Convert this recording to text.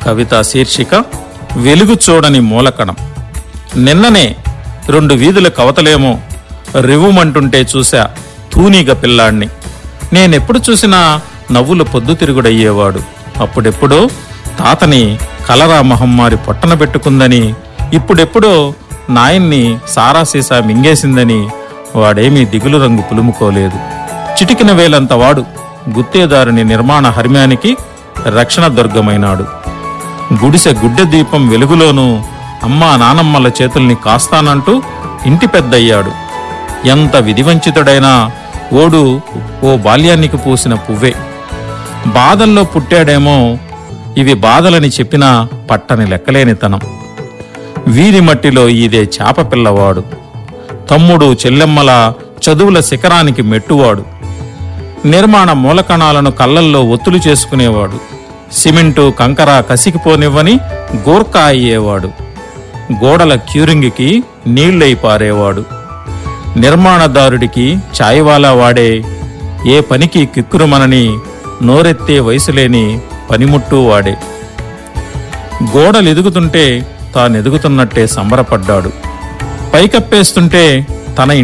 కవిత శీర్షిక వెలుగు చూడని మూలకణం నిన్ననే రెండు వీధుల కవతలేమో రివుమంటుంటే చూశా తూనీగ పిల్లాణ్ణి నేనెప్పుడు చూసినా నవ్వుల పొద్దుతిరుగుడయ్యేవాడు అప్పుడెప్పుడో తాతని కలరా మహమ్మారి పొట్టన పెట్టుకుందని ఇప్పుడెప్పుడో నాయన్ని సారా సీసా మింగేసిందని వాడేమీ దిగులు రంగు పులుముకోలేదు చిటికిన వేలంత వాడు గుత్తేదారుని నిర్మాణ హర్మ్యానికి రక్షణ దుర్గమైనాడు గుడిసె గుడ్డె దీపం వెలుగులోనూ అమ్మా నానమ్మల చేతుల్ని కాస్తానంటూ ఇంటి పెద్దయ్యాడు ఎంత విధివంచితుడైనా ఓడు ఓ బాల్యానికి పూసిన పువ్వే బాధల్లో పుట్టాడేమో ఇవి బాధలని చెప్పినా పట్టని లెక్కలేనితనం వీధి మట్టిలో ఈదే చేప పిల్లవాడు తమ్ముడు చెల్లెమ్మల చదువుల శిఖరానికి మెట్టువాడు నిర్మాణ మూలకణాలను కళ్ళల్లో ఒత్తులు చేసుకునేవాడు సిమెంటు కంకర కసికిపోనివ్వని గోర్ఖా అయ్యేవాడు గోడల క్యూరింగ్కి నీళ్ళై పారేవాడు నిర్మాణదారుడికి చాయ్వాలా వాడే ఏ పనికి కిక్కురుమనని నోరెత్తే వయసులేని పనిముట్టు వాడే గోడలు ఎదుగుతుంటే తానెదుగుతున్నట్టే సంబరపడ్డాడు పైకప్పేస్తుంటే తన